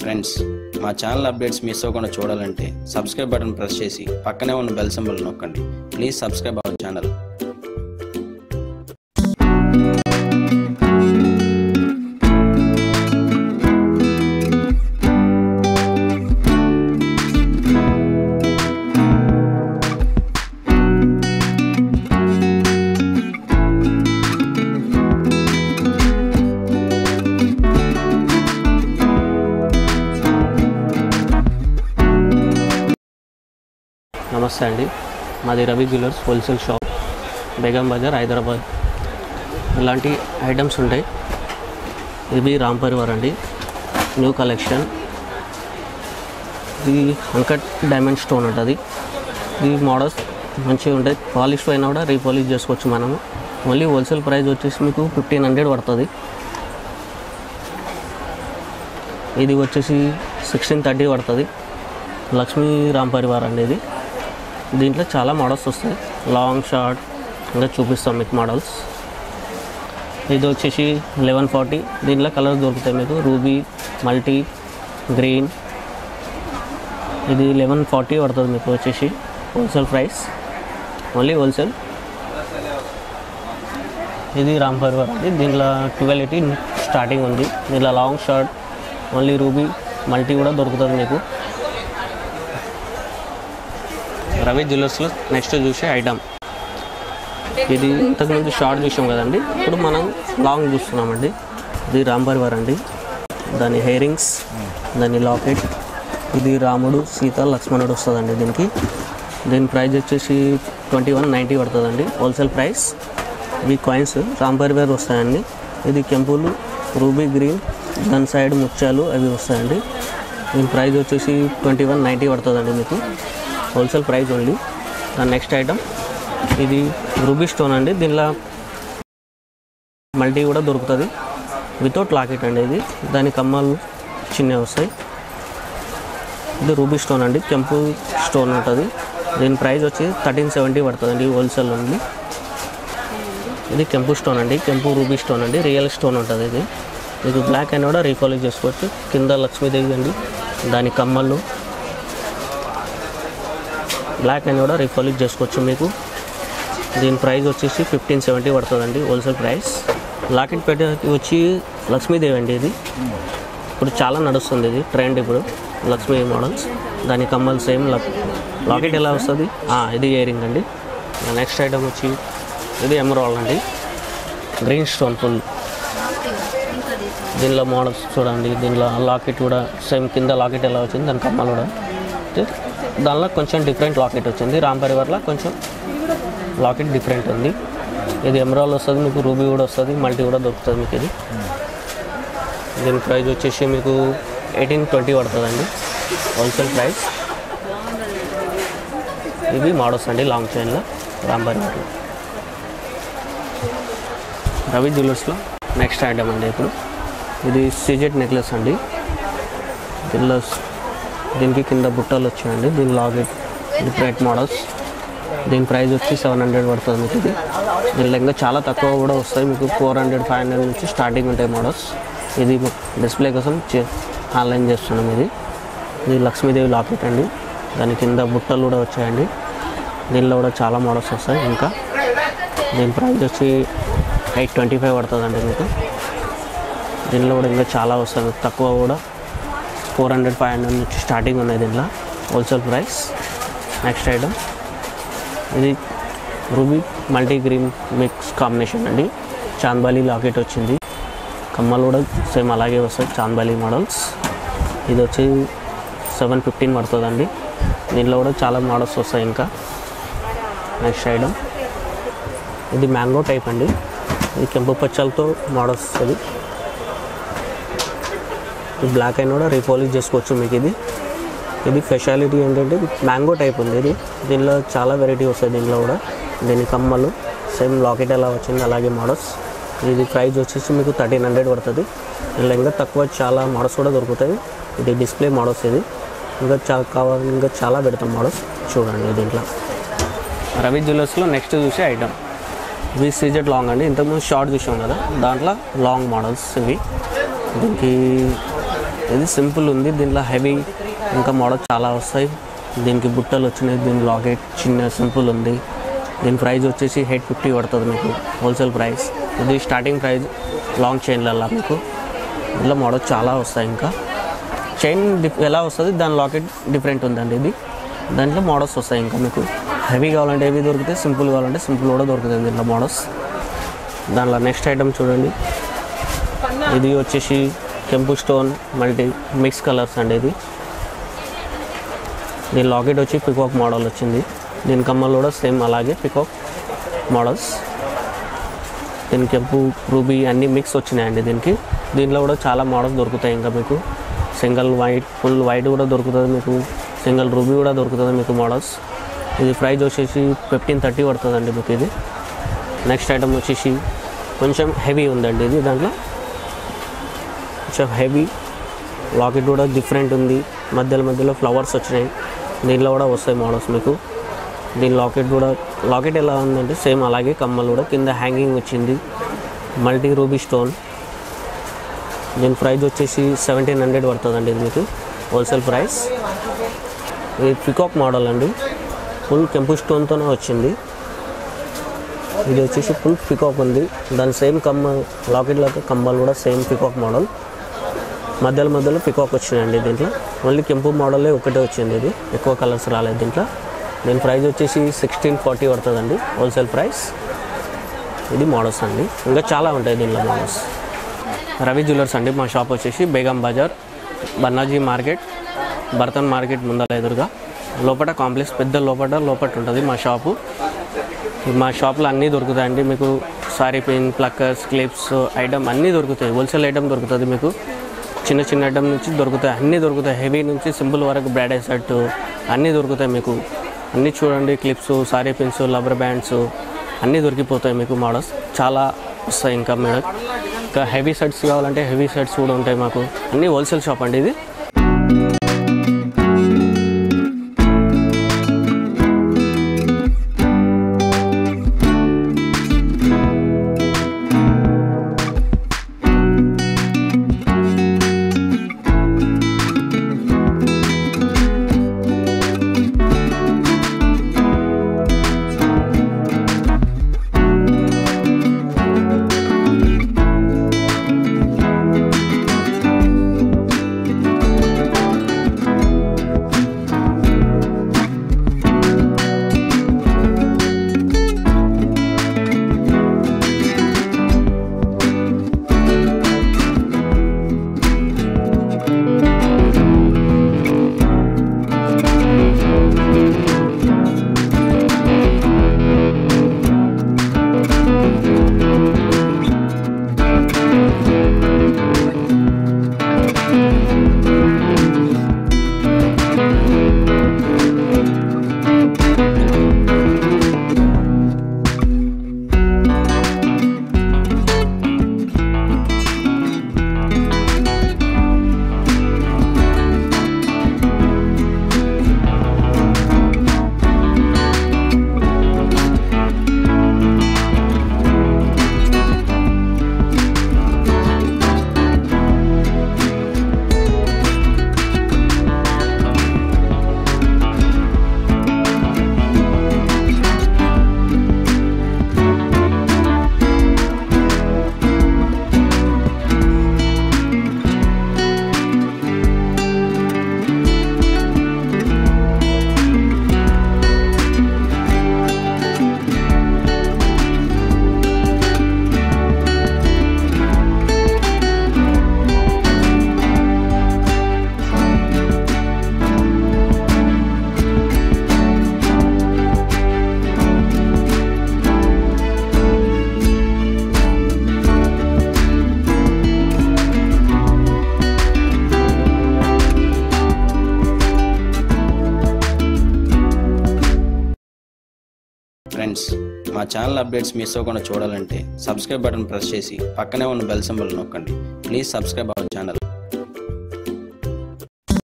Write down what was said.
friends మా channel updates miss అవ్వకుండా చూడాలంటే సబ్స్క్రైబ్ బటన్ ప్రెస్ చేసి పక్కనే ఉన్న బెల్ సింబల్ నొక్కండి ప్లీజ్ సబ్స్క్రైబ్ అవర్ ఛానల్ నమస్తే అండి మాది Ravi jewellers wholesale shop Begum Bazaar Hyderabad ఇలాంటి ఐటమ్స్ ఉంటాయి ఇది రామ్ పరివార్ అండి న్యూ కలెక్షన్ ఇది అంకట్ డైమండ్ స్టోన్ ఉంటుంది ఈ మోడల్స్ మంచిగా ఉంటాయి పాలిష్ పైన కూడా రీపాలిష్ చేసుకోవచ్చు మనము మళ్ళీ హోల్సేల్ ప్రైస్ వచ్చేసి మీకు ఫిఫ్టీన్ హండ్రెడ్ పడుతుంది ఇది వచ్చేసి సిక్స్టీన్ థర్టీ పడుతుంది లక్ష్మీ రామ్ పరివార్ అండి ఇది దీంట్లో చాలా మోడల్స్ వస్తాయి లాంగ్ షార్ట్ ఇంకా చూపిస్తాం మీకు మోడల్స్ ఇది వచ్చేసి లెవెన్ ఫార్టీ దీంట్లో కలర్స్ దొరుకుతాయి మీకు రూబీ మల్టీ గ్రీన్ ఇది లెవెన్ ఫార్టీ పడుతుంది మీకు వచ్చేసి హోల్సేల్ ప్రైస్ ఓన్లీ హోల్సేల్ ఇది రామ్ పరివార్ అండి దీంట్లో ట్వెల్వ్ ఎయిటీ స్టార్టింగ్ ఉంది దీంట్లో long short only ruby multi కూడా దొరుకుతుంది మీకు రవి జ్యువెలర్స్లో నెక్స్ట్ చూసే ఐటమ్ ఇది ఇంతకుముందు షార్ట్ చూసాం కదండి ఇప్పుడు మనం లాంగ్ చూస్తున్నామండి ఇది రాంబర్వర్ అండి దాని హెయిరింగ్స్ దాని లాకెట్ ఇది రాముడు సీత లక్ష్మణుడు వస్తుందండి దీనికి దీని ప్రైస్ వచ్చేసి ట్వంటీ వన్ నైంటీ పడుతుందండి హోల్సేల్ ప్రైస్ ఇవి కాయిన్స్ రాంబర్వేర్ వస్తాయండి ఇది కెంపులు రూబీ గ్రీన్ దాని సైడ్ ముత్యాలు అవి వస్తాయండి దీని ప్రైస్ వచ్చేసి ట్వంటీ వన్ నైంటీ పడుతుందండి మీకు హోల్సేల్ ప్రైస్ ఓన్లీ దాని నెక్స్ట్ ఐటమ్ ఇది రూబీ స్టోన్ అండి దీనిలో మల్టీ కూడా దొరుకుతుంది వితౌట్ లాకెట్ అండి ఇది దాని కమ్మలు చిన్నవి వస్తాయి ఇది రూబీ స్టోన్ అండి కెంపు స్టోన్ ఉంటుంది దీని ప్రైస్ వచ్చి థర్టీన్ సెవెంటీ పడుతుంది అండి హోల్సేల్ ఉంది ఇది కెంపు స్టోన్ అండి కెంపు రూబీ స్టోన్ అండి రియల్ స్టోన్ ఉంటుంది ఇది మీకు బ్లాక్ అయినా కూడా రీపాలిష్ చేసుకోవచ్చు కింద లక్ష్మీదేవి అండి దాని కమ్మలు బ్లాక్ అని కూడా రీపాలిష్ చేసుకోవచ్చు మీకు దీని ప్రైస్ వచ్చేసి ఫిఫ్టీన్ సెవెంటీ పడుతుందండి హోల్సేల్ ప్రైస్ లాకెట్ పెట్టేకి వచ్చి లక్ష్మీదేవి అండి ఇది ఇప్పుడు చాలా నడుస్తుంది ఇది ట్రెండ్ ఇప్పుడు లక్ష్మీ మోడల్స్ దాని కమ్మలు సేమ్ లాకెట్ ఎలా వస్తుంది ఆ, ఇది ఇయరింగ్ అండి నెక్స్ట్ ఐటమ్ వచ్చి ఇది ఎమరాల్డ్ అండి గ్రీన్ స్టోన్ ఫుల్ దీనిలో మోడల్స్ చూడండి దీనిలో లాకెట్ కూడా సేమ్ కింద లాకెట్ ఎలా వచ్చింది దాని కమ్మలు కూడా అయితే దానిలో కొంచెం డిఫరెంట్ లాకెట్ వచ్చింది రామ్ పరివార్లో కొంచెం లాకెట్ డిఫరెంట్ ఉంది ఇది ఎమరాల్ వస్తుంది మీకు రూబీ కూడా వస్తుంది మల్టీ కూడా దొరుకుతుంది మీకు ఇది దీని ప్రైస్ వచ్చేసి మీకు ఎయిటీన్ ట్వంటీ పడుతుందండి హోల్సేల్ ప్రైస్ ఇవి మోడల్స్ అండి లాంగ్ చైన్లో రామ్ పరివార్లో రవి జ్యువెలర్స్లో నెక్స్ట్ ఐటమ్ అండి ఇప్పుడు ఇది సీజెట్ నెక్లెస్ అండి దీనిలో దీనికి కింద బుట్టలు వచ్చాయండి దీని లాకెట్ డిఫరెంట్ మోడల్స్ దీని ప్రైస్ వచ్చి సెవెన్ హండ్రెడ్ పడుతుంది మీకు ఇది దీనిలో ఇంకా చాలా తక్కువ కూడా వస్తాయి మీకు ఫోర్ హండ్రెడ్ ఫైవ్ హండ్రెడ్ నుంచి స్టార్టింగ్ ఉంటాయి మోడల్స్ ఇది డిస్ప్లే కోసం చే- ఆన్లైన్ చేస్తున్నాం ఇది ఇది లక్ష్మీదేవి లాకెట్ అండి దాని కింద బుట్టలు కూడా వచ్చాయండి దీనిలో కూడా చాలా మోడల్స్ వస్తాయి ఇంకా దీని ప్రైస్ వచ్చి ఎయిట్ ట్వంటీ ఫైవ్ పడుతుందండి మీకు దీనిలో కూడా ఇంకా చాలా వస్తాయి మీకు తక్కువ కూడా ఫోర్ హండ్రెడ్ ఫైవ్ హండ్రెడ్ నుంచి స్టార్టింగ్ ఉన్నాయి దీంట్లో హోల్సేల్ ప్రైస్ నెక్స్ట్ ఐటమ్ ఇది ruby multi green mix combination అండి చాంద్బాలి లాకెట్ వచ్చింది కమ్మలు కూడా సేమ్ అలాగే వస్తాయి చాంద్బాలి మోడల్స్ ఇది వచ్చి సెవెన్ ఫిఫ్టీన్ పడుతుందండి దీనిలో కూడా చాలా మోడల్స్ వస్తాయి ఇంకా నెక్స్ట్ ఐటమ్ ఇది మ్యాంగో టైప్ అండి ఇది కెంపు పచ్చలతో మోడల్స్ వస్తుంది ఈ బ్లాక్ అయినా కూడా రీపాలిష్ చేసుకోవచ్చు మీకు ఇది ఇది స్పెషాలిటీ ఏంటంటే మ్యాంగో టైప్ ఉంది ఇది దీనిలో చాలా వెరైటీ వస్తాయి దీనిలో కూడా దీని కమ్మలు సేమ్ లాకెట్ ఎలా వచ్చింది అలాగే మోడల్స్ ఇది ప్రైస్ వచ్చేసి మీకు థర్టీన్ హండ్రెడ్ పడుతుంది ఇలా ఇంకా తక్కువ చాలా మోడల్స్ కూడా దొరుకుతాయి ఇది డిస్ప్లే మోడల్స్ ఇది ఇంకా చాలా కావాలి ఇంకా చాలా పెడతాం మోడల్స్ చూడండి దీంట్లో రవి జ్యువెలర్స్లో నెక్స్ట్ చూసే ఐటమ్ ఇవి సీజెడ్ లాంగ్ అండి ఇంతకుముందు షార్ట్ చూసాం కదా దాంట్లో లాంగ్ మోడల్స్ ఇవి దీనికి ఇది సింపుల్ ఉంది దీంట్లో హెవీ ఇంకా మోడల్ చాలా వస్తాయి దీనికి బుట్టలు వచ్చినాయి దీని లాకెట్ చిన్న సింపుల్ ఉంది దీని ప్రైస్ వచ్చేసి ఎయిట్ ఫిఫ్టీ పడుతుంది మీకు హోల్సేల్ ప్రైస్ ఇది స్టార్టింగ్ ప్రైస్ లాంగ్ చైన్లలో మీకు ఇందులో మోడల్ చాలా వస్తాయి ఇంకా చైన్ డిఫ్ ఎలా వస్తుంది దాని లాకెట్ డిఫరెంట్ ఉందండి ఇది దాంట్లో మోడల్స్ వస్తాయి ఇంకా మీకు హెవీ కావాలంటే హెవీ దొరుకుతాయి సింపుల్ కావాలంటే సింపుల్ కూడా దొరుకుతుంది దీంట్లో మోడల్స్ దాంట్లో నెక్స్ట్ ఐటమ్ చూడండి ఇది వచ్చేసి కెంపు స్టోన్ మల్టీ మిక్స్ కలర్స్ అండి ఇది దీని లాకెట్ వచ్చి పికాక్ మోడల్ వచ్చింది దీని కమ్మలు కూడా సేమ్ అలాగే పికాక్ మోడల్స్ దీని కెంపు రూబీ అన్నీ మిక్స్ వచ్చినాయండి దీనికి దీంట్లో కూడా చాలా మోడల్స్ దొరుకుతాయి ఇంకా మీకు సింగిల్ వైట్ ఫుల్ వైట్ కూడా దొరుకుతుంది మీకు సింగిల్ రూబీ కూడా దొరుకుతుంది మీకు మోడల్స్ ఇది ప్రైస్ వచ్చేసి ఫిఫ్టీన్ థర్టీ పడుతుందండి మీకు ఇది నెక్స్ట్ ఐటమ్ వచ్చేసి కొంచెం హెవీ ఉందండి ఇది దాంట్లో కొంచెం హెవీ లాకెట్ కూడా డిఫరెంట్ ఉంది మధ్యలో మధ్యలో ఫ్లవర్స్ వచ్చినాయి దీంట్లో కూడా వస్తాయి మోడల్స్ మీకు దీని లాకెట్ కూడా లాకెట్ ఎలా ఉందంటే సేమ్ అలాగే కమ్మలు కూడా కింద హ్యాంగింగ్ వచ్చింది మల్టీ రూబీ స్టోన్ దీని ప్రైస్ వచ్చేసి సెవెంటీన్ హండ్రెడ్ పడుతుందండి ఇది మీకు హోల్సేల్ ప్రైస్ ఇది పికాక్ మోడల్ అండి ఫుల్ కెంపు స్టోన్తోనే వచ్చింది ఇది వచ్చేసి ఫుల్ పికాక్ ఉంది దాని సేమ్ కమ్మ లాకెట్ లాగా కమ్మలు కూడా సేమ్ పికాక్ మోడల్ మధ్యలో మధ్యలో పికాక్ వచ్చినాయండి దీంట్లో ఓన్లీ కెంపు మోడలే ఒకటే వచ్చింది ఇది ఎక్కువ కలర్స్ రాలేదు దీంట్లో దీని ప్రైస్ వచ్చేసి సిక్స్టీన్ ఫార్టీ పడుతుందండి హోల్సేల్ ప్రైస్ ఇది మోడల్స్ అండి ఇంకా చాలా ఉంటాయి దీనిలో మోడల్స్ రవి జ్యువెలర్స్ అండి మా షాప్ వచ్చేసి బేగం బజార్ బన్నాజీ మార్కెట్ బర్తన్ మార్కెట్ ముందర ఎదురుగా లోపల కాంప్లెక్స్ పెద్ద లోపల లోపల ఉంటుంది మా షాపు మా షాప్లో అన్నీ దొరుకుతాయండి మీకు sari pin pluckers clips item అన్నీ దొరుకుతాయి హోల్సేల్ ఐటమ్ దొరుకుతుంది మీకు చిన్న చిన్న ఐటమ్ నుంచి దొరుకుతాయి అన్నీ దొరుకుతాయి హెవీ నుంచి సింపుల్ వరకు బ్రాడెడ్ షర్ట్ అన్నీ దొరుకుతాయి మీకు అన్నీ చూడండి clips sari pins rubber bands అన్నీ దొరికిపోతాయి మీకు మోడల్స్ చాలా వస్తాయి ఇంకా మేడం ఇంకా హెవీ షర్ట్స్ కావాలంటే హెవీ షర్ట్స్ కూడా ఉంటాయి మాకు అన్నీ హోల్సేల్ షాప్ అండి ఇది ఫ్రెండ్స్ మా ఛానల్ అప్డేట్స్ మిస్ అవ్వకుండా చూడాలంటే సబ్స్క్రైబ్ బటన్ ప్రెస్ చేసి పక్కనే ఉన్న బెల్ సింబల్ నొక్కండి ప్లీజ్ సబ్స్క్రైబ్ అవర్ ఛానల్